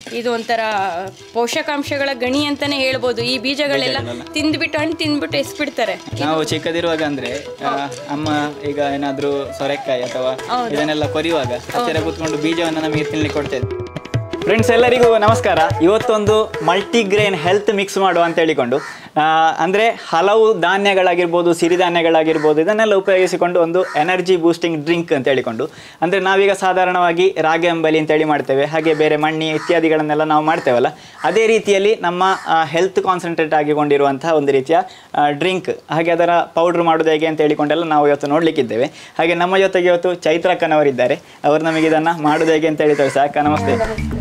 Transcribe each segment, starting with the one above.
ಇದು ಒಂಥರ ಪೋಷಕಾಂಶಗಳ ಗಣಿ ಅಂತಾನೆ ಹೇಳ್ಬೋದು ಈ ಬೀಜಗಳೆಲ್ಲ ತಿಂದ್ಬಿಟ್ಟು ಹಣ್ಣು ತಿಂದ್ಬಿಟ್ಟು ಎಸ್ಬಿಡ್ತಾರೆ ನಾವು ಚಿಕ್ಕದಿರುವಾಗ ಅಂದ್ರೆ ಆ, ಅಮ್ಮ ಈಗ ಏನಾದ್ರೂ ಸೊರೆಕಾಯಿ ಅಥವಾ ಇದನ್ನೆಲ್ಲ ಕೊರಿಯುವಾಗ ಹತ್ತಿರ ಕೂತ್ಕೊಂಡು ಬೀಜವನ್ನು ನಮಗೆ ತಿನ್ಲಿಕ್ಕೆ ಕೊಡ್ತೇವೆ ಫ್ರೆಂಡ್ಸ್ ಎಲ್ಲರಿಗೂ ನಮಸ್ಕಾರ ಇವತ್ತೊಂದು ಮಲ್ಟಿಗ್ರೇನ್ ಹೆಲ್ತ್ ಮಿಕ್ಸ್ ಮಾಡುವ ಅಂತ ಹೇಳಿಕೊಂಡು ಆ, ಅಂದ್ರೆ ಹಲವು ಧಾನ್ಯಗಳಾಗಿರ್ಬೋದು ಸಿರಿಧಾನ್ಯಗಳಾಗಿರ್ಬೋದು ಇದನ್ನೆಲ್ಲ ಉಪಯೋಗಿಸಿಕೊಂಡು ಒಂದು ಎನರ್ಜಿ ಬೂಸ್ಟಿಂಗ್ ಡ್ರಿಂಕ್ ಅಂತ ಹೇಳಿಕೊಂಡು ಅಂದ್ರೆ ನಾವೀಗ ಸಾಧಾರಣವಾಗಿ ರಾಗಿ ಅಂಬಲಿ ಅಂತೇಳಿ ಮಾಡ್ತೇವೆ ಹಾಗೆ ಬೇರೆ ಮಣ್ಣಿ ಇತ್ಯಾದಿಗಳನ್ನೆಲ್ಲ ನಾವು ಮಾಡ್ತೇವಲ್ಲ ಅದೇ ರೀತಿಯಲ್ಲಿ ನಮ್ಮ ಹೆಲ್ತ್ ಕಾನ್ಸಂಟ್ರೇಟ್ ಆಗಿಕೊಂಡಿರುವಂತಹ ಒಂದು ರೀತಿಯ ಡ್ರಿಂಕ್ ಹಾಗೆ ಅದರ ಪೌಡ್ರ್ ಮಾಡೋದು ಹೇಗೆ ಅಂತ ಹೇಳಿಕೊಂಡೆಲ್ಲ ನಾವು ಇವತ್ತು ನೋಡ್ಲಿಕ್ಕಿದ್ದೇವೆ ಹಾಗೆ ನಮ್ಮ ಜೊತೆಗೆ ಇವತ್ತು ಚೈತ್ರಕ್ಕನವರಿದ್ದಾರೆ ಅವರು ನಮಗೆ ಇದನ್ನು ಮಾಡೋದು ಹೇಗೆ ಅಂತ ಹೇಳಿ ತಿಳಿಸ ಅಕ್ಕ ನಮಸ್ತೆ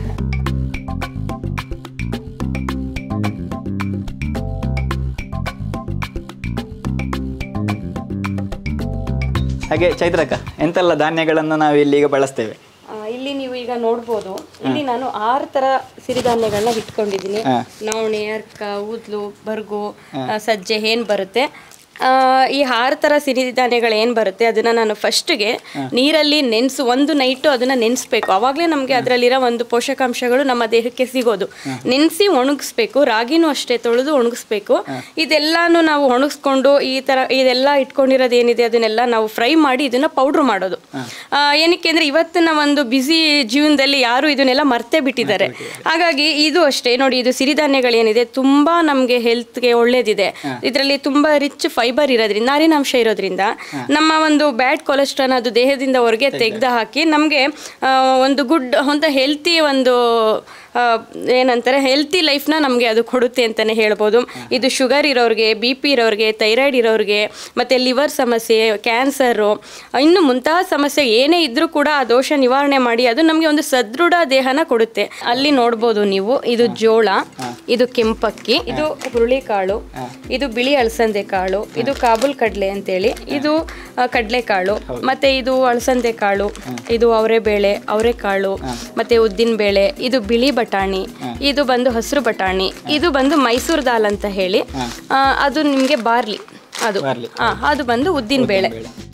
ಹಾಗೆ ಚೈತ್ರಕ್ಕ ಎಂತೆಲ್ಲ ಧಾನ್ಯಗಳನ್ನು ನಾವು ಇಲ್ಲಿ ಈಗ ಬಳಸ್ತೇವೆ ಆ, ಇಲ್ಲಿ ನೀವು ಈಗ ನೋಡ್ಬೋದು ಇಲ್ಲಿ ನಾನು ಆರು ತರ ಸಿರಿಧಾನ್ಯಗಳನ್ನ ಇಟ್ಕೊಂಡಿದ್ದೀನಿ ಹಾ. ನವಣೆ ಅರ್ಕ ಊದ್ಲು ಬರ್ಗು ಆ, ಸಜ್ಜೆ ಏನ್ ಬರುತ್ತೆ ಆ, ಈ ಆರು ತರ ಸಿರಿಧಾನ್ಯಗಳು ಏನ್ ಬರುತ್ತೆ ಅದನ್ನ ನಾನು ಫಸ್ಟ್ಗೆ ನೀರಲ್ಲಿ ನೆನೆಸು ಒಂದು ನೈಟು ಅದನ್ನ ನೆನೆಸ್ಬೇಕು ಅವಾಗಲೇ ನಮಗೆ ಅದರಲ್ಲಿರೋ ಒಂದು ಪೋಷಕಾಂಶಗಳು ನಮ್ಮ ದೇಹಕ್ಕೆ ಸಿಗೋದು ನೆನೆಸಿ ಒಣಗಿಸ್ಬೇಕು ರಾಗಿನೂ ಅಷ್ಟೇ ತೊಳೆದು ಒಣಗಿಸ್ಬೇಕು ಇದೆಲ್ಲಾನು ನಾವು ಒಣಗಿಸ್ಕೊಂಡು ಈ ತರ ಇದೆಲ್ಲ ಇಟ್ಕೊಂಡಿರೋದು ಏನಿದೆ ಅದನ್ನೆಲ್ಲ ನಾವು ಫ್ರೈ ಮಾಡಿ ಇದನ್ನ ಪೌಡ್ರ್ ಮಾಡೋದು ಆ, ಏನಕ್ಕೆ ಅಂದ್ರೆ ಇವತ್ತಿನ ಒಂದು ಬ್ಯುಸಿ ಜೀವನದಲ್ಲಿ ಯಾರು ಇದನ್ನೆಲ್ಲ ಮರ್ತೇ ಬಿಟ್ಟಿದ್ದಾರೆ ಹಾಗಾಗಿ ಇದು ಅಷ್ಟೇ ನೋಡಿ ಇದು ಸಿರಿಧಾನ್ಯಗಳೇನಿದೆ ತುಂಬಾ ನಮಗೆ ಹೆಲ್ತ್ಗೆ ಒಳ್ಳೇದಿದೆ ಇದರಲ್ಲಿ ತುಂಬಾ ರಿಚ್ ಫೈಬರ್ ಇರೋದ್ರಿಂದ ನಾರಿನಾಂಶ ಇರೋದ್ರಿಂದ ನಮ್ಮ ಒಂದು ಬ್ಯಾಡ್ ಕೊಲೆಸ್ಟ್ರಾಲ್ ಅದು ದೇಹದಿಂದ ಹೊರಗೆ ತೆಗೆದು ಹಾಕಿ ನಮಗೆ ಒಂದು ಗುಡ್ ಒಂದು ಹೆಲ್ತಿ ಒಂದು ಆ, ಏನಂತಾರೆ ಹೆಲ್ತಿ ಲೈಫ್ನ ನಮಗೆ ಅದು ಕೊಡುತ್ತೆ ಅಂತಲೇ ಹೇಳ್ಬೋದು ಇದು ಶುಗರ್ ಇರೋರಿಗೆ ಬಿ ಪಿ ಇರೋರಿಗೆ ಥೈರಾಯ್ಡ್ ಇರೋರಿಗೆ ಮತ್ತು ಲಿವರ್ ಸಮಸ್ಯೆ ಕ್ಯಾನ್ಸರು ಇನ್ನು ಮುಂತಾದ ಸಮಸ್ಯೆ ಏನೇ ಇದ್ರೂ ಕೂಡ ಆ ದೋಷ ನಿವಾರಣೆ ಮಾಡಿ ಅದು ನಮಗೆ ಒಂದು ಸದೃಢ ದೇಹನ ಕೊಡುತ್ತೆ ಅಲ್ಲಿ ನೋಡ್ಬೋದು ನೀವು ಇದು ಜೋಳ ಇದು ಕೆಂಪಕ್ಕಿ ಇದು ಹುರುಳಿಕಾಳು ಇದು ಬಿಳಿ ಅಳಸಂದೆ ಕಾಳು ಇದು ಕಾಬೂಲ್ ಕಡಲೆ ಅಂತೇಳಿ ಇದು ಆ, ಕಡಲೆಕಾಳು ಮತ್ತೆ ಇದು ಅಳಸಂದೆ ಕಾಳು ಇದು ಅವರೆಬೇಳೆ ಅವರೆಕಾಳು ಮತ್ತೆ ಉದ್ದಿನ ಬೇಳೆ ಇದು ಬಿಳಿ ಬಟಾಣಿ ಇದು ಬಂದು ಹಸಿರು ಬಟಾಣಿ ಇದು ಬಂದು ಮೈಸೂರು ದಾಲ್ ಅಂತ ಹೇಳಿ ಆ, ಅದು ನಿಮಗೆ ಬಾರ್ಲಿ ಅದು ಬಾರ್ಲಿ. ಆ, ಅದು ಬಂದು ಉದ್ದಿನ ಬೇಳೆ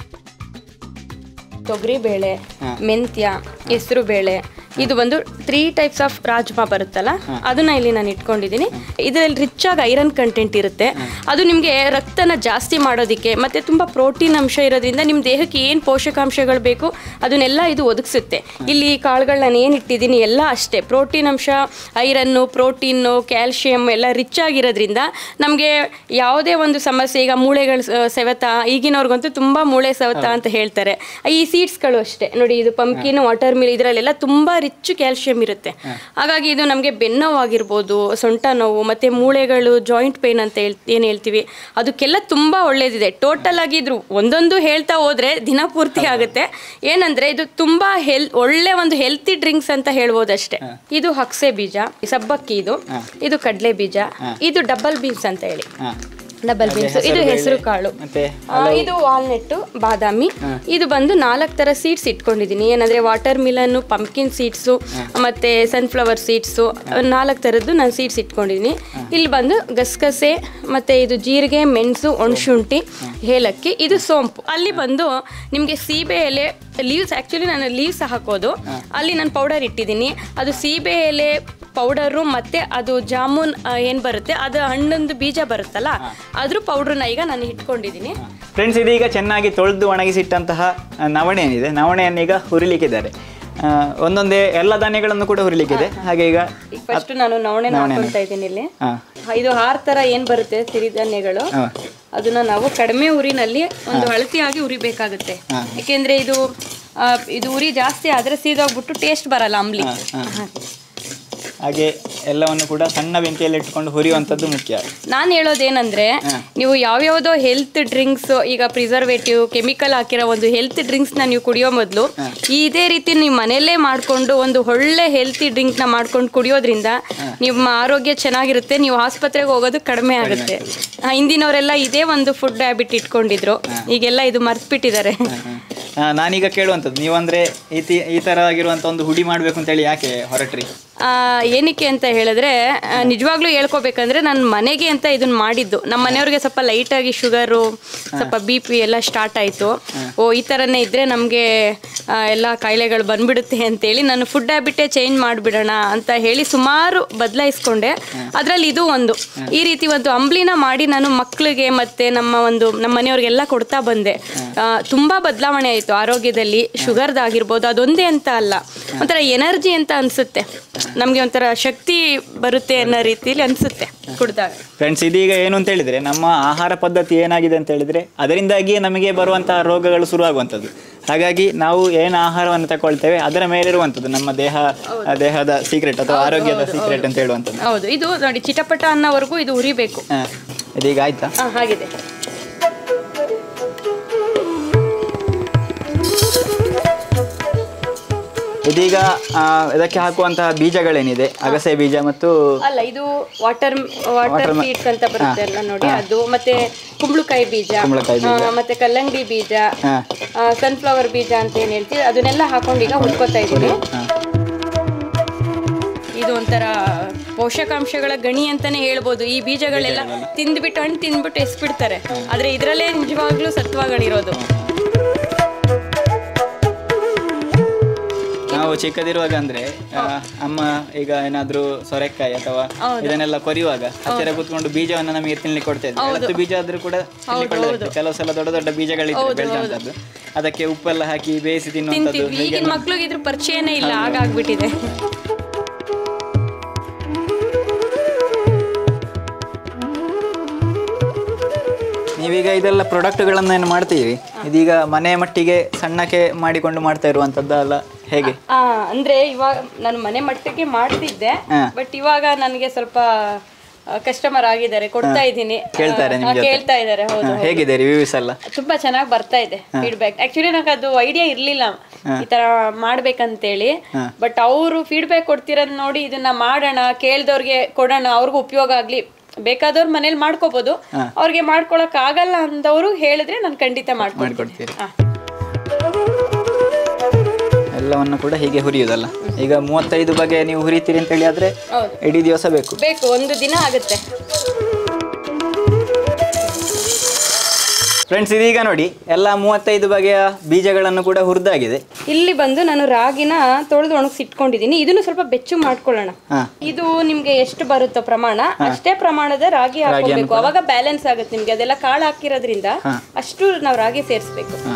ತೊಗರಿ ಬೇಳೆ ಮೆಂತ್ಯ ಹೆಸರು ಬೇಳೆ ಇದು ಬಂದು ತ್ರೀ ಟೈಪ್ಸ್ ಆಫ್ ರಾಜ್ಮಾ ಬರುತ್ತಲ್ಲ ಅದನ್ನ ಇಲ್ಲಿ ನಾನು ಇಟ್ಕೊಂಡಿದ್ದೀನಿ ಇದರಲ್ಲಿ ರಿಚ್ ಆಗಿ ಐರನ್ ಕಂಟೆಂಟ್ ಇರುತ್ತೆ ಅದು ನಿಮಗೆ ರಕ್ತನ ಜಾಸ್ತಿ ಮಾಡೋದಕ್ಕೆ ಮತ್ತೆ ತುಂಬಾ ಪ್ರೋಟೀನ್ ಅಂಶ ಇರೋದ್ರಿಂದ ನಿಮ್ಮ ದೇಹಕ್ಕೆ ಏನು ಪೋಷಕಾಂಶಗಳು ಬೇಕು ಅದನ್ನೆಲ್ಲ ಇದು ಒದಗಿಸುತ್ತೆ ಇಲ್ಲಿ ಕಾಳುಗಳು ನಾನು ಏನು ಇಟ್ಟಿದ್ದೀನಿ ಎಲ್ಲ ಅಷ್ಟೇ ಪ್ರೋಟೀನ್ ಅಂಶ ಐರನ್ನು ಪ್ರೋಟೀನು ಕ್ಯಾಲ್ಶಿಯಂ ಎಲ್ಲ ರಿಚ್ ಆಗಿರೋದ್ರಿಂದ ನಮಗೆ ಯಾವುದೇ ಒಂದು ಸಮಸ್ಯೆ ಈಗ ಮೂಳೆಗಳ ಸ- ಸವೆತ ಈಗಿನವ್ರಿಗಂತೂ ತುಂಬ ಮೂಳೆ ಸವೆತ ಅಂತ ಹೇಳ್ತಾರೆ ಈ ಸೀಡ್ಸ್ಗಳು ಅಷ್ಟೇ ನೋಡಿ ಇದು ಪಂಪ್ಕಿನ್ ವಾಟರ್ ಮಿಲ್ ಇದರಲ್ಲೆಲ್ಲ ತುಂಬ ರಿಚ್ ಕ್ಯಾಲ್ಶಿಯಂ ಇರುತ್ತೆ ಹಾಗಾಗಿ ಇದು ನಮಗೆ ಬೆನ್ನೋವಾಗಿರ್ಬೋದು ಸೊಂಟ ನೋವು ಮತ್ತು ಮೂಳೆಗಳು ಜಾಯಿಂಟ್ ಪೇನ್ ಅಂತ ಹೇಳ್ ಏನು ಹೇಳ್ತೀವಿ ಅದಕ್ಕೆಲ್ಲ ತುಂಬ ಒಳ್ಳೇದಿದೆ ಟೋಟಲ್ ಆಗಿ ಇದ್ರು ಒಂದೊಂದು ಹೇಳ್ತಾ ಹೋದ್ರೆ ದಿನ ಪೂರ್ತಿ ಆಗುತ್ತೆ ಏನಂದ್ರೆ ಇದು ತುಂಬಾ ಹೆಲ್ ಒಳ್ಳೆ ಒಂದು ಹೆಲ್ತಿ ಡ್ರಿಂಕ್ಸ್ ಅಂತ ಹೇಳ್ಬೋದು ಅಷ್ಟೇ ಇದು ಹಕ್ಸೆ ಬೀಜ ಸಬ್ಬಕ್ಕಿ ಇದು ಇದು ಕಡಲೆ ಬೀಜ ಇದು ಡಬಲ್ ಬೀನ್ಸ್ ಅಂತ ಹೇಳಿ ಹಾಂ ಡಬಲ್ ಬೀನ್ಸ್ ಇದು ಹೆಸರು ಕಾಳು ಮತ್ತೆ ಆ, ಇದು ವಾಲ್ನೆಟ್ಟು ಬಾದಾಮಿ ಇದು ಬಂದು ನಾಲ್ಕು ಥರ ಸೀಡ್ಸ್ ಇಟ್ಕೊಂಡಿದ್ದೀನಿ ಏನಂದ್ರೆ ವಾಟರ್ ಮಿಲನ್ನು ಪಂಪ್ಕಿನ್ ಸೀಡ್ಸು ಮತ್ತೆ ಸನ್ಫ್ಲವರ್ ಸೀಡ್ಸು ನಾಲ್ಕು ಥರದ್ದು ನಾನು ಸೀಡ್ಸ್ ಇಟ್ಕೊಂಡಿದ್ದೀನಿ ಇಲ್ಲಿ ಬಂದು ಗಸಗಸೆ ಮತ್ತೆ ಇದು ಜೀರಿಗೆ ಮೆಣಸು ಒಣಶುಂಠಿ ಏಲಕ್ಕಿ ಇದು ಸೋಂಪು ಅಲ್ಲಿ ಬಂದು ನಿಮಗೆ ಸೀಬೆ ಎಲೆ ಲೀವ್ಸ್ ಆ್ಯಕ್ಚುಲಿ ನಾನು ಲೀವ್ಸ್ ಹಾಕೋದು ಅಲ್ಲಿ ನಾನು ಪೌಡರ್ ಇಟ್ಟಿದ್ದೀನಿ ಅದು ಸೀಬೆ ಎಲೆ ಪೌಡರು ಮತ್ತೆ ಅದು ಜಾಮೂನ್ ಏನು ಬರುತ್ತೆ ಅದು ಹಣ್ಣೊಂದು ಬೀಜ ಬರುತ್ತಲ್ಲ ಅದ್ರ ಪೌಡ್ರನ್ನ ಈಗ ನಾನು ಇಟ್ಕೊಂಡಿದ್ದೀನಿ ಫ್ರೆಂಡ್ಸ್ ಇದೀಗ ಚೆನ್ನಾಗಿ ತೊಳೆದು ಒಣಗಿಸಿಟ್ಟಂತಹ ಆ, ನವಣೆ ಏನಿದೆ ನವಣೆಯನ್ನೀಗ ಹುರಿಲಿಕ್ಕಿದ್ದಾರೆ ಆ, ಒಂದೊಂದೇ ಎಲ್ಲ ಧಾನ್ಯಗಳನ್ನು ಕೂಡ ಹುರಿಲಿಕ್ಕಿದೆ ಹಾಗೆ ಈಗ ಈಗ ಫಸ್ಟ್ ನಾನು ನವಣೆ ಹಾಕೊಳ್ತಾ ಇದ್ದೀನಿ ಇಲ್ಲಿ ಹಾಂ ಇದು ಆರು ಥರ ಏನು ಬರುತ್ತೆ ಸಿರಿಧಾನ್ಯಗಳು ಹಾಂ ಅದನ್ನ ನಾವು ಕಡಿಮೆ ಉರಿನಲ್ಲಿ ಒಂದು ಅಳತಿಯಾಗಿ ಉರಿಬೇಕಾಗುತ್ತೆ ಯಾಕೆಂದ್ರೆ ಇದು ಆ, ಇದು ಉರಿ ಜಾಸ್ತಿ ಆದ್ರೆ ಸೀದೋಗ್ಬಿಟ್ಟು ಟೇಸ್ಟ್ ಬರಲ್ಲ ಅಂಬ್ಲಿ ಹಾಗೆ ಎಲ್ಲವನ್ನು ಕೂಡ ಸಣ್ಣ ಬೆಂಕಿಯಲ್ಲಿ ಇಟ್ಕೊಂಡು ಹುರಿಯುವಂಥದ್ದು ಮುಖ್ಯ ನಾನು ಹೇಳೋದೇನಂದ್ರೆ ನೀವು ಯಾವ್ಯಾವುದೋ ಹೆಲ್ತ್ ಡ್ರಿಂಕ್ಸ್ ಈಗ ಪ್ರಿಸರ್ವೇಟಿವ್ ಕೆಮಿಕಲ್ ಹಾಕಿರೋ ಒಂದು ಹೆಲ್ತ್ ಡ್ರಿಂಕ್ಸ್ನ ನೀವು ಕುಡಿಯೋ ಮೊದಲು ಇದೇ ರೀತಿ ನೀವು ಮನೆಯಲ್ಲೇ ಮಾಡಿಕೊಂಡು ಒಂದು ಒಳ್ಳೆ ಹೆಲ್ತಿ ಡ್ರಿಂಕ್ನ ಮಾಡ್ಕೊಂಡು ಕುಡಿಯೋದ್ರಿಂದ ನಿಮ್ಮ ಆರೋಗ್ಯ ಚೆನ್ನಾಗಿರುತ್ತೆ ನೀವು ಆಸ್ಪತ್ರೆಗೆ ಹೋಗೋದು ಕಡಿಮೆ ಆಗುತ್ತೆ ಆ, ಹಿಂದಿನವರೆಲ್ಲ ಇದೇ ಒಂದು ಫುಡ್ ಹ್ಯಾಬಿಟ್ ಇಟ್ಕೊಂಡಿದ್ರು ಈಗೆಲ್ಲ ಇದು ಮರ್ತ್ಬಿಟ್ಟಿದ್ದಾರೆ ಆ, ನಾನೀಗ ಕೇಳುವಂಥದ್ದು ನೀವಂದ್ರೆ ಈ ತಿ- ಈ ಥರ ಆಗಿರುವಂಥ ಒಂದು ಹುಡಿ ಮಾಡಬೇಕು ಅಂತೇಳಿ ಯಾಕೆ ಹೊರಟ್ರಿ ಆ, ಏನಕ್ಕೆ ಅಂತ ಹೇಳಿದ್ರೆ ಆ, ನಿಜವಾಗ್ಲೂ ಹೇಳ್ಕೊಬೇಕಂದ್ರೆ ನಾನು ಮನೆಗೆ ಅಂತ ಇದನ್ನ ಮಾಡಿದ್ದು ನಮ್ಮ ಮನೆಯವ್ರಿಗೆ ಸ್ವಲ್ಪ ಲೈಟಾಗಿ ಶುಗರು ಸ್ವಲ್ಪ ಬಿ ಪಿ ಎಲ್ಲ ಸ್ಟಾರ್ಟ್ ಆಯಿತು ಓ ಈ ಥರನೇ ಇದ್ದರೆ ನಮಗೆ ಎಲ್ಲ ಕಾಯಿಲೆಗಳು ಬಂದ್ಬಿಡುತ್ತೆ ಅಂತೇಳಿ ನಾನು ಫುಡ್ ಹ್ಯಾಬಿಟೇ ಚೇಂಜ್ ಮಾಡಿಬಿಡೋಣ ಅಂತ ಹೇಳಿ ಸುಮಾರು ಬದಲಾಯಿಸ್ಕೊಂಡೆ ಅದರಲ್ಲಿ ಇದು ಒಂದು ಈ ರೀತಿ ಒಂದು ಅಂಬ್ಲಿನ ಮಾಡಿ ನಾನು ಮಕ್ಕಳಿಗೆ ಮತ್ತು ನಮ್ಮ ಒಂದು ನಮ್ಮ ಮನೆಯವ್ರಿಗೆಲ್ಲ ಕೊಡ್ತಾ ಬಂದೆ ಆ, ತುಂಬಾ ಬದಲಾವಣೆ ಆಯಿತು ಆರೋಗ್ಯದಲ್ಲಿ ಶುಗರ್ದಾಗಿರ್ಬೋದು ಅದೊಂದೇ ಅಂತ ಅಲ್ಲ ಒಂಥರ ಎನರ್ಜಿ ಅಂತ ಅನಿಸುತ್ತೆ ನಮಗೆ ಒಂಥರ ಶಕ್ತಿ ಬರುತ್ತೆ ಅನ್ನೋ ರೀತಿಲಿ ಅನಿಸುತ್ತೆ ಕುಡ್ದಾಗ ಫ್ರೆಂಡ್ಸ್ ಇದೀಗ ಏನು ಅಂತ ಹೇಳಿದ್ರೆ ನಮ್ಮ ಆಹಾರ ಪದ್ಧತಿ ಏನಾಗಿದೆ ಅಂತ ಹೇಳಿದ್ರೆ ಅದರಿಂದಾಗಿಯೇ ನಮಗೆ ಬರುವಂತಹ ರೋಗಗಳು ಶುರುವಾಗುವಂಥದ್ದು ಹಾಗಾಗಿ ನಾವು ಏನು ಆಹಾರವನ್ನು ತಗೊಳ್ತೇವೆ ಅದರ ಮೇಲಿರುವಂಥದ್ದು ನಮ್ಮ ದೇಹ ದೇಹದ ಸೀಕ್ರೆಟ್ ಅಥವಾ ಆರೋಗ್ಯದ ಸೀಕ್ರೆಟ್ ಅಂತ ಹೇಳುವಂಥದ್ದು ಹೌದು ಇದು ನೋಡಿ ಚಿಟಪಟ ಅನ್ನೋವರೆಗೂ ಇದು ಉರಿಬೇಕು ಹಾ. ಇದೀಗ ಆಯ್ತಾ ಆ, ಹಾಗಿದೆ ಇದೀಗ ಆ, ಇದಕ್ಕೆ ಹಾಕುವಂತಹ ಬೀಜಗಳೇನಿದೆ ಅಗಸೆ ಬೀಜ ಮತ್ತು ಅಲ್ಲ ಇದು ವಾಟರ್ ವಾಟರ್ ಸೀಡ್ಸ್ ಅಂತ ಬರುತ್ತೆ ಅಲ್ಲ ನೋಡಿ ಅದು ಮತ್ತೆ ಕುಂಬಳಕಾಯಿ ಬೀಜ ಕುಂಬಳಕಾಯಿ ಆ, ಮತ್ತೆ ಕಲ್ಲಂಗಡಿ ಬೀಜ ಹಾ. ಸನ್ಫ್ಲವರ್ ಬೀಜ ಅಂತ ಏನ್ ಹೇಳ್ತೀವಿ ಅದನ್ನೆಲ್ಲ ಹಾಕೊಂಡು ಈಗ ಹುಡ್ಕೋತಾ ಇದ್ದೀನಿ ಇದು ಒಂಥರ ಪೋಷಕಾಂಶಗಳ ಗಣಿ ಅಂತಾನೆ ಹೇಳ್ಬೋದು ಈ ಬೀಜಗಳೆಲ್ಲ ತಿಂದ್ಬಿಟ್ಟು ಹಣ್ಣು ತಿಂದ್ಬಿಟ್ಟು ಎಸ್ಬಿಡ್ತಾರೆ ಆದ್ರೆ ಇದರಲ್ಲೇ ನಿಜವಾಗ್ಲೂ ಸತ್ವಗಳಿರೋದು ನಾವು ಚಿಕ್ಕದಿರುವಾಗ ಅಂದ್ರೆ ಆ, ಅಮ್ಮ ಈಗ ಏನಾದ್ರೂ ಸೊರೆಕಾಯಿ ಅಥವಾ ಇದನ್ನೆಲ್ಲ ಕೊರಿಯುವಾಗ ಹತ್ತಿರ ಕೂತ್ಕೊಂಡು ಬೀಜವನ್ನ ನಮಗೆ ತಿನ್ಲಿಕ್ಕೆ ಕೊಡ್ತಾ ಇದ್ರು ಎಳತ್ತು ಬೀಜ ಆದ್ರೂ ಕೂಡ ತಿನ್ಲಿಕ್ಕೆ ಒಳ್ಳೆದಿತ್ತು. ಕೆಲವು ಸಲ ದೊಡ್ಡ ದೊಡ್ಡ ಬೀಜಗಳಿತ್ತು ಬೆಳೆದಂತದ್ದು ಅದಕ್ಕೆ ಉಪ್ಪೆಲ್ಲ ಹಾಕಿ ಬೇಯಿಸಿ ತಿನ್ನುವಂಥದ್ದು ತಿಂತೀವಿ ಈಗಿನ ಮಕ್ಳಿಗೆ ಇದ್ರ ಪರಿಚಯನೇ ಇಲ್ಲ ಆಗಾಗ್ಬಿಟ್ಟಿದೆ ನೀವೀಗ ಇದೆಲ್ಲ ಪ್ರಾಡಕ್ಟ್ಗಳನ್ನ ಏನು ಮಾಡ್ತೀವಿ ಇದೀಗ ಮನೆ ಮಟ್ಟಿಗೆ ಸಣ್ಣಕ್ಕೆ ಮಾಡಿಕೊಂಡು ಮಾಡ್ತಾ ಇರುವಂತದ್ದು ಅಲ್ಲ ಹೇಗೆ ಆ ಅಂದ್ರೆ ಇವಾಗ ನಾನು ಮನೆ ಮಟ್ಟಕ್ಕೆ ಮಾಡ್ತಿದ್ದೆ ಹಾ. ಬಟ್ ಇವಾಗ ನನಗೆ ಸ್ವಲ್ಪ ಕಸ್ಟಮರ್ ಆಗಿದ್ದಾರೆ ಕೊಡ್ತಾ ಇದ್ದೀನಿ ಕೇಳ್ತಾರೆ ನಿಮ್ ಆ, ಜೊತೆ? ಕೇಳ್ತಾ ಇದ್ದಾರೆ ಹೌದು ಹಾ, ಹೇಗಿದೆ ರಿವ್ಯೂಸ್ ಎಲ್ಲ ತುಂಬಾ ಚೆನ್ನಾಗಿ ಬರ್ತಾ ಇದೆ ಫೀಡ್ಬ್ಯಾಕ್ ಆಕ್ಚುಲಿ ನಂಗೆ ಅದು ಐಡಿಯಾ ಇರ್ಲಿಲ್ಲ ಈ ತರ ಮಾಡ್ಬೇಕಂತೇಳಿ ಬಟ್ ಅವರು ಫೀಡ್ಬ್ಯಾಕ್ ಕೊಡ್ತಿರೋದ್ ನೋಡಿ ಇದನ್ನ ಮಾಡೋಣ ಕೇಳ್ದವ್ರಿಗೆ ಕೊಡೋಣ ಅವ್ರಿಗೂ ಉಪಯೋಗ ಆಗ್ಲಿ ಬೇಕಾದವ್ರು ಮನೇಲಿ ಮಾಡ್ಕೋಬಹುದು ಅವ್ರಿಗೆ ಮಾಡ್ಕೊಳಕ್ ಆಗಲ್ಲ ಅಂದವರು ಹೇಳಿದ್ರೆ ನಾನು ಖಂಡಿತ ಮಾಡ್ಕೊಡ್ತೀನಿ ಮಾಡ್ಕೊಡ್ತೀರಿ ಹಾ. ಎಲ್ಲವನ್ನು ಕೂಡ ಹೀಗೆ ಹುರಿಯುದಲ್ಲ ಈಗ ಮೂವತ್ತೈದು ಬಗೆ ನೀವು ಹುರಿತೀರಿ ಅಂತ ಹೇಳಿ ಆದ್ರೆ ಹೌದು ಇಡೀ ದಿವಸ ಬೇಕು ಬೇಕು ಒಂದು ದಿನ ಆಗುತ್ತೆ ಫ್ರೆಂಡ್ಸ್ ಇದೀಗ ನೋಡಿ ಎಲ್ಲ ಮೂವತ್ತೈದು ಬಗೆಯ ಬೀಜಗಳನ್ನು ಕೂಡ ಹುರಿದಾಗಿದೆ ಇಲ್ಲಿ ಬಂದು ನಾನು ರಾಗಿನ ತೊಳೆದು ಒಣಗಿಸಿಟ್ಕೊಂಡಿದ್ದೀನಿ ಇದನ್ನು ಸ್ವಲ್ಪ ಬೆಚ್ಚು ಮಾಡ್ಕೊಳ್ಳೋಣ ಹಾ ಇದು ನಿಮ್ಗೆ ಎಷ್ಟು ಬರುತ್ತೋ ಪ್ರಮಾಣ ಅಷ್ಟೇ ಪ್ರಮಾಣದ ರಾಗಿ ಹಾಕೋಬೇಕು ಅವಾಗ ಬ್ಯಾಲೆನ್ಸ್ ಆಗುತ್ತೆ ನಿಮ್ಗೆ ಅದೆಲ್ಲ ಕಾಳು ಹಾಕಿರೋದ್ರಿಂದ ಅಷ್ಟು ನಾವು ರಾಗಿ ಸೇರಿಸ್ಬೇಕು ಹಾ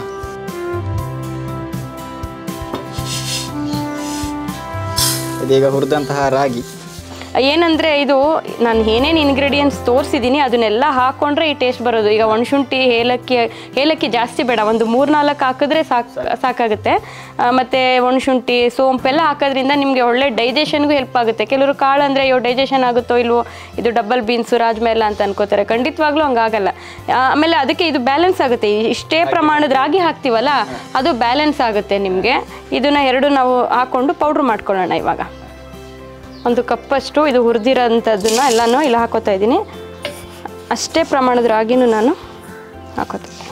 ಇದೀಗ ಹುರಿದಂತಹ ರಾಗಿ ಏನಂದ್ರೆ ಇದು ನಾನು ಏನೇನು ಇಂಗ್ರೀಡಿಯೆಂಟ್ಸ್ ತೋರಿಸಿದ್ದೀನಿ ಅದನ್ನೆಲ್ಲ ಹಾಕೊಂಡ್ರೆ ಈ ಟೇಸ್ಟ್ ಬರೋದು ಈಗ ಒಣಶುಂಠಿ ಏಲಕ್ಕಿ ಏಲಕ್ಕಿ ಜಾಸ್ತಿ ಬೇಡ ಒಂದು ಮೂರ್ನಾಲ್ಕು ಹಾಕಿದ್ರೆ ಸಾಕು ಸಾಕಾಗುತ್ತೆ ಆ, ಮತ್ತೆ ಒಣಶುಂಠಿ ಸೋಂಪೆಲ್ಲ ಹಾಕೋದ್ರಿಂದ ನಿಮಗೆ ಒಳ್ಳೆ ಡೈಜೆಷನ್ಗೂ ಹೆಲ್ಪ್ ಆಗುತ್ತೆ ಕೆಲವರು ಕಾಳು ಅಂದರೆ ಅಯ್ಯೋ ಡೈಜೆಷನ್ ಆಗುತ್ತೋ ಇಲ್ವೋ ಇದು ಡಬಲ್ ಬೀನ್ಸು ರಾಜ್ಮೆಲ್ಲ ಅಂತ ಅನ್ಕೋತಾರೆ ಖಂಡಿತವಾಗ್ಲೂ ಹಂಗಾಗಲ್ಲ ಆ, ಆಮೇಲೆ ಅದಕ್ಕೆ ಇದು ಬ್ಯಾಲೆನ್ಸ್ ಆಗುತ್ತೆ ಇಷ್ಟೇ ಪ್ರಮಾಣದ ರಾಗಿ ಹಾಕ್ತೀವಲ್ಲ ಅದು ಬ್ಯಾಲೆನ್ಸ್ ಆಗುತ್ತೆ ನಿಮಗೆ ಇದನ್ನ ಎರಡು ನಾವು ಹಾಕೊಂಡು ಪೌಡ್ರ್ ಮಾಡ್ಕೊಳ್ಳೋಣ ಇವಾಗ ಒಂದು ಕಪ್ಪಷ್ಟು ಇದು ಹುರಿದಿರೋಂಥದ್ದನ್ನ ಎಲ್ಲನೂ ಇಲ್ಲಿ ಹಾಕೋತಾ ಇದ್ದೀನಿ ಅಷ್ಟೇ ಪ್ರಮಾಣದ ರಾಗಿನೂ ನಾನು ಹಾಕೋತಾ ಇದ್ದೀನಿ.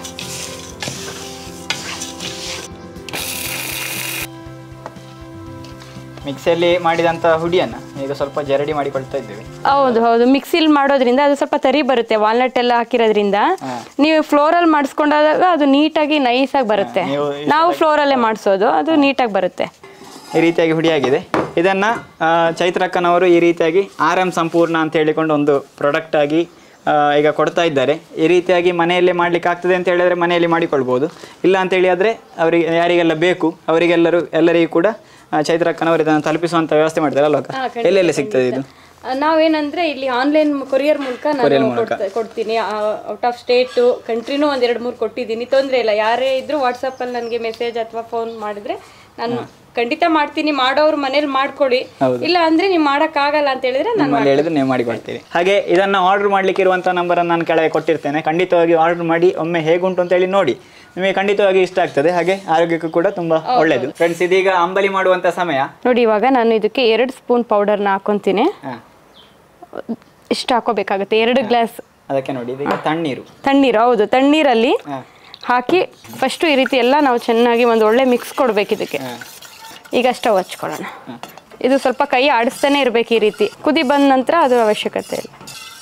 ಮಿಕ್ಸಿಯಲ್ಲಿ ಮಾಡಿದಂತಹ ಹುಡಿಯನ್ನ ಈಗ ಸ್ವಲ್ಪ ಜರಡಿ ಮಾಡಿಕೊಳ್ತಾ ಇದ್ದೇವೆ ಹೌದು ಹೌದು ಮಿಕ್ಸಿಲಿ ಮಾಡೋದ್ರಿಂದ ಅದು ಸ್ವಲ್ಪ ತರಿ ಬರುತ್ತೆ ವಾಲ್ನಟ್ ಎಲ್ಲ ಹಾಕಿರೋದ್ರಿಂದ ನೀವು ಫ್ಲೋರಲ್ಲಿ ಮಾಡಿಸ್ಕೊಂಡಾಗ ಅದು ನೀಟಾಗಿ ನೈಸಾಗಿ ಬರುತ್ತೆ ನೀವು ನಾವು ಫ್ಲೋರಲ್ಲೇ ಮಾಡಿಸೋದು ಅದು ನೀಟಾಗಿ ಬರುತ್ತೆ ಈ ರೀತಿಯಾಗಿ ಹುಡಿಯಾಗಿದೆ ಇದನ್ನ ಆ, ಚೈತ್ರಕ್ಕನವರು ಈ ರೀತಿಯಾಗಿ ಆರ್ ಎಂ ಸಂಪೂರ್ಣ ಅಂತ ಹೇಳಿಕೊಂಡು ಒಂದು ಪ್ರಾಡಕ್ಟ್ ಆಗಿ ಆ, ಈಗ ಕೊಡ್ತಾ ಇದ್ದಾರೆ ಈ ರೀತಿಯಾಗಿ ಮನೆಯಲ್ಲೇ ಮಾಡ್ಲಿಕ್ಕೆ ಆಗ್ತದೆ ಅಂತ ಹೇಳಿದ್ರೆ ಮನೆಯಲ್ಲಿ ಮಾಡಿಕೊಳ್ಬೋದು ಇಲ್ಲ ಅಂತ ಹೇಳಿ ಆದ್ರೆ ಅವರಿಗೆ ಯಾರಿಗೆಲ್ಲ ಬೇಕು ಅವರಿಗೆಲ್ಲರೂ ಎಲ್ಲರಿಗೂ ಕೂಡ ಆ, ಚೈತ್ರಕ್ಕನವರು ಇದನ್ನು ತಲುಪಿಸುವಂತ ವ್ಯವಸ್ಥೆ ಮಾಡ್ತಾರೆ ಅಲ್ವಾ ಅಕ್ಕ? ಎಲ್ಲೆಲ್ಲಿ ಸಿಗ್ತದೆ ಇದು ಆ, ನಾವೇನಂದ್ರೆ ಇಲ್ಲಿ ಆನ್ಲೈನ್ ಕೊರಿಯರ್ ಮೂಲಕ ನಾನು ಕೊಡ್ತ- ಕೊಡ್ತೀನಿ ಔಟ್ ಆಫ್ ಸ್ಟೇಟು ಕಂಟ್ರಿನೂ ಒಂದ್ ಎರಡು ಮೂರು ಕೊಟ್ಟಿದ್ದೀನಿ ತೊಂದರೆ ಇಲ್ಲ ಯಾರೇ ಇದ್ರು ವಾಟ್ಸಪ್ಪಲ್ಲಿ ನನಗೆ ಮೆಸೇಜ್ ಅಥವಾ ಫೋನ್ ಮಾಡಿದ್ರೆ ನಾನು ಖಂಡಿತ ಮಾಡ್ತೀನಿ ಮಾಡೋರು ಮನೇಲಿ ಮಾಡ್ಕೊಳ್ಳಿ ಇಲ್ಲ ಅಂದ್ರೆ ನೀವು ಆಗಲ್ಲ ಅಂತ ಹೇಳಿದ್ರೆ ನಾನು ನಿಮ್ಮಲ್ಲಿ ಹೇಳಿದ್ರೆ ನೀವು ಮಾಡಿಕೊಡ್ತೀರಿ ಹಾಗೆ ಇದನ್ನ ಆರ್ಡರ್ ಮಾಡ್ಲಿಕ್ಕೆ ಇರುವಂತಹ ನಂಬರ್ ನಾನು ಕೆಳಗೆ ಕೊಟ್ಟಿರ್ತೇನೆ ಖಂಡಿತವಾಗಿ ಆರ್ಡರ್ ಮಾಡಿ ಒಮ್ಮೆ ಹೇಗುಂಟು ಅಂತ ಹೇಳಿ ನೋಡಿ ನಿಮಗೆ ಖಂಡಿತವಾಗಿ ಇಷ್ಟ ಆಗ್ತದೆ ಹಾಗೆ ಆರೋಗ್ಯಕ್ಕೂ ಕೂಡ ತುಂಬಾ ಒಳ್ಳೆಯದು ಫ್ರೆಂಡ್ಸ್ ಇದೀಗ ಅಂಬಲಿ ಮಾಡುವಂತ ಸಮಯ ನೋಡಿ ಇವಾಗ ನಾನು ಇದಕ್ಕೆ ಎರಡು ಸ್ಪೂನ್ ಪೌಡರ್ನ ಹಾಕೊಂತೀನಿ ಹಾ. ಇಷ್ಟು ಹಾಕೋಬೇಕಾಗುತ್ತೆ ಎರಡು ಗ್ಲಾಸ್ ಅದಕ್ಕೆ ನೋಡಿ ಇದೀಗ ತಣ್ಣೀರು ತಣ್ಣೀರು ಹೌದು ತಣ್ಣೀರಲ್ಲಿ ಹಾ. ಹಾಕಿ ಫಸ್ಟು ಈ ರೀತಿ ಎಲ್ಲ ನಾವು ಚೆನ್ನಾಗಿ ಒಂದು ಒಳ್ಳೆ ಮಿಕ್ಸ್ ಕೊಡ್ಬೇಕು ಇದಕ್ಕೆ ಹಾ. ಈಗ ಸ್ಟವ್ ಹಚ್ಕೊಳ್ಳೋಣ ಹಾ. ಇದು ಸ್ವಲ್ಪ ಕೈ ಆಡಿಸ್ತಾನೆ ಇರ್ಬೇಕು ಈ ರೀತಿ ಕುದಿ ಬಂದ ನಂತರ ಅದು ಅವಶ್ಯಕತೆ ಇಲ್ಲ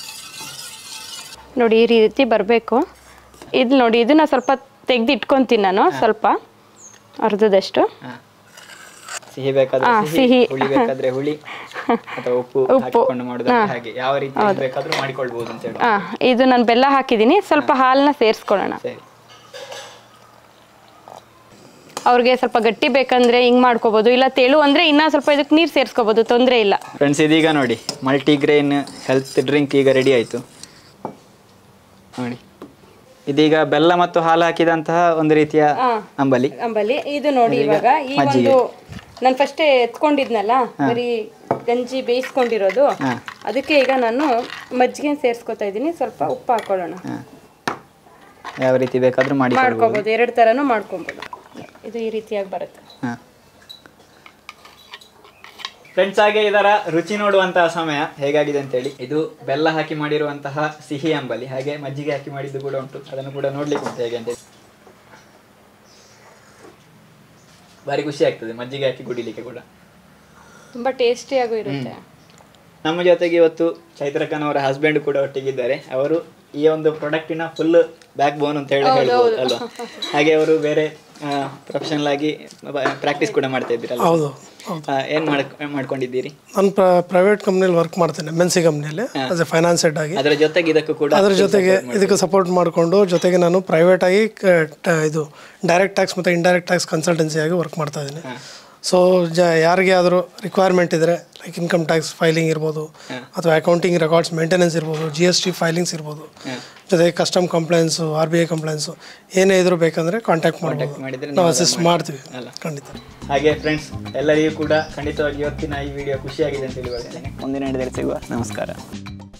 ನೋಡಿ ಈ ರೀತಿ ಬರಬೇಕು ಇದು ನೋಡಿ ಇದನ್ನ ಸ್ವಲ್ಪ ತೆಗೆದು ಇಟ್ಕೊಂತೀನಿ ನಾನು ಸ್ವಲ್ಪ ಅರ್ಧದಷ್ಟು ಹಾ. ಸಿಹಿ ಬೇಕಾದ್ರೆ ಹಾ, ಸಿಹಿ ಸಿಹಿ. ಹುಳಿ ಬೇಕಾದ್ರೆ ಹುಳಿ ಅಥವಾ ಉಪ್ಪು ಉಪ್ಪು. ಹಾಕಿಕೊಂಡು ಮಾಡೋದು ಹಾಗೆ ಯಾವ ರೀತಿ ಬೇಕಾದ್ರೂ ಮಾಡಿಕೊಳ್ಬಹುದು ಅಂತ ಹೇಳಿ ಹಾಂ ಇದು ನಾನು ಬೆಲ್ಲ ಹಾಕಿದ್ದೀನಿ ಸ್ವಲ್ಪ ಹಾಲನ್ನ ಸೇರಿಸ್ಕೊಳ್ಳೋಣ ಸರಿ ಅವ್ರಿಗೆ ಸ್ವಲ್ಪ ಗಟ್ಟಿ ಬೇಕಂದ್ರೆ ಹಿಂಗೆ ಮಾಡ್ಕೋಬೋದು ಇಲ್ಲ ತೆಳು ಅಂದರೆ ಇನ್ನೂ ಸ್ವಲ್ಪ ಇದಕ್ಕೆ ನೀರು ಸೇರಿಸ್ಕೋಬೋದು ತೊಂದರೆ ಇಲ್ಲ ಫ್ರೆಂಡ್ಸ್ ಇದೀಗ ನೋಡಿ ಮಲ್ಟಿಗ್ರೇನ್ ಹೆಲ್ತ್ ಡ್ರಿಂಕ್ ಈಗ ರೆಡಿ ಆಯಿತು ನೋಡಿ ಇದೀಗ ಬೆಲ್ಲ ಮತ್ತು ಹಾಲು ಹಾಕಿದಂತಹ ಒಂದು ರೀತಿಯ ಅಂಬಲಿ ಅಂಬಲಿ ಇದು ನೋಡಿ ಇವಾಗ ಈ ಒಂದು ನಾನು ಫಸ್ಟೇ ಎತ್ಕೊಂಡಿದ್ನಲ್ಲ ಬರೀ ಗಂಜಿ ಬೇಯಿಸ್ಕೊಂಡಿರೋದು ಹಾಂ ಅದಕ್ಕೆ ಈಗ ನಾನು ಮಜ್ಜಿಗೆ ಸೇರಿಸ್ಕೊತಾ ಇದ್ದೀನಿ ಸ್ವಲ್ಪ ಉಪ್ಪು ಹಾಕೊಳ್ಳೋಣ ಹಾಂ ಯಾವ ರೀತಿ ಬೇಕಾದ್ರೂ ಮಾಡಿಕೊಳ್ಬೋದು ಮಾಡ್ಕೋಬೋದು ಎರಡು ಥರನೂ ಮಾಡ್ಕೊಬೋದು ಇದು ಈ ರೀತಿಯಾಗಿ ಬರುತ್ತೆ ಹಾಂ ಫ್ರೆಂಡ್ಸ್ ಹಾಗೆ ಇದರ ರುಚಿ ನೋಡುವಂತಹ ಸಮಯ ಹೇಗಾಗಿದೆ ಅಂತೇಳಿ ಇದು ಬೆಲ್ಲ ಹಾಕಿ ಮಾಡಿರುವಂತಹ ಸಿಹಿ ಅಂಬಲಿ ಹಾಗೆ ಮಜ್ಜಿಗೆ ಹಾಕಿ ಮಾಡಿದ್ದು ಕೂಡ ಉಂಟು ಅದನ್ನು ಕೂಡ ನೋಡ್ಲಿಕ್ಕೆ ಉಂಟು ಹೇಗೆ ಅಂತೇಳಿ ಭಾರಿ ಖುಷಿ ಆಗ್ತದೆ ಮಜ್ಜಿಗೆ ಹಾಕಿ ಕುಡಿಲಿಕ್ಕೆ ಕೂಡ ತುಂಬ ಟೇಸ್ಟಿಯಾಗೂ ಇರುತ್ತೆ ನಮ್ಮ ಜೊತೆಗೆ ಇವತ್ತು ಚೈತ್ರಕನ್ ಅವರ ಹಸ್ಬೆಂಡ್ ಕೂಡ ಒಟ್ಟಿಗಿದ್ದಾರೆ ಅವರು ಈ ಒಂದು ಪ್ರಾಡಕ್ಟಿನ ಫುಲ್ ಬ್ಯಾಕ್ ಬೋನ್ ಅಂತ ಹೇಳಿ ಹೇಳ್ಬೋದು ಅಲ್ವಾ ಹಾಗೆ ಅವರು ಬೇರೆ ಪ್ರೊಫೆಷನಲ್ ಆಗಿ ಪ್ರಾಕ್ಟೀಸ್ ಕೂಡ ಮಾಡ್ತಾ ಇದ್ದೀರಲ್ಲ ಹೌದು ಆ, ಏನ್ ಮಾಡ್- ಮಾಡ್ಕೊಂಡಿದ್ದೀರಿ ನಾನು ಪ್ರೈವೇಟ್ ಕಂಪ್ನಿಯಲ್ಲಿ ವರ್ಕ್ ಮಾಡ್ತೇನೆ ಎಮ್ ಎನ್ ಸಿ ಕಂಪ್ನಿಯಲ್ಲಿ ಆಸ್ ಎ ಫೈನಾನ್ಸ್ ಹೆಡ್ ಆಗಿ ಅದರ ಜೊತೆಗೆ ಇದಕ್ಕೂ ಕೂಡ ಅದ್ರ ಜೊತೆಗೆ ಇದಕ್ಕೆ ಸಪೋರ್ಟ್ ಮಾಡಿಕೊಂಡು ಜೊತೆಗೆ ನಾನು ಪ್ರೈವೇಟ್ ಆಗಿ ಕ- ಟ- ಇದು ಡೈರೆಕ್ಟ್ ಟ್ಯಾಕ್ಸ್ ಮತ್ತು ಇಂಡೈರೆಕ್ಟ್ ಟ್ಯಾಕ್ಸ್ ಕನ್ಸಲ್ಟೆನ್ಸಿ ಆಗಿ ವರ್ಕ್ ಮಾಡ್ತಾ ಇದ್ದೀನಿ ಸೊ ಜ ಯಾರಿಗೆ ಆದರೂ ರಿಕ್ವೈರ್ಮೆಂಟ್ ಇದ್ದರೆ ಲೈಕ್ ಇನ್ಕಮ್ ಟ್ಯಾಕ್ಸ್ ಫೈಲಿಂಗ್ ಇರ್ಬೋದು ಅಥವಾ ಅಕೌಂಟಿಂಗ್ ರೆಕಾರ್ಡ್ಸ್ ಮೇಂಟೆನೆನ್ಸ್ ಇರ್ಬೋದು ಜಿ ಎಸ್ ಟಿ ಫೈಲಿಂಗ್ಸ್ ಇರ್ಬೋದು ಜೊತೆಗೆ custom complaints R B I complaints ಏನೇ ಇದ್ರೂ ಬೇಕಂದರೆ ಕಾಂಟ್ಯಾಕ್ಟ್ ಮಾಡ್ಬೋದು ಮಾಡಿದ್ರೆ ನಾವು ಅಸಿಸ್ಟ್ ಮಾಡ್ತೀವಿ ಖಂಡಿತ ಹಾಗೆ ಫ್ರೆಂಡ್ಸ್ ಎಲ್ಲರಿಗೂ ಕೂಡ ಖಂಡಿತವಾಗಿ ಇವತ್ತಿನ ಈ ವಿಡಿಯೋ ಖುಷಿಯಾಗಿದೆ ಅಂತ ಹೇಳಿ ಬರ್ತೇನೆ ಮುಂದಿನ ಹಿಡಿದಲ್ಲಿ ಸಿಗುವ ನಮಸ್ಕಾರ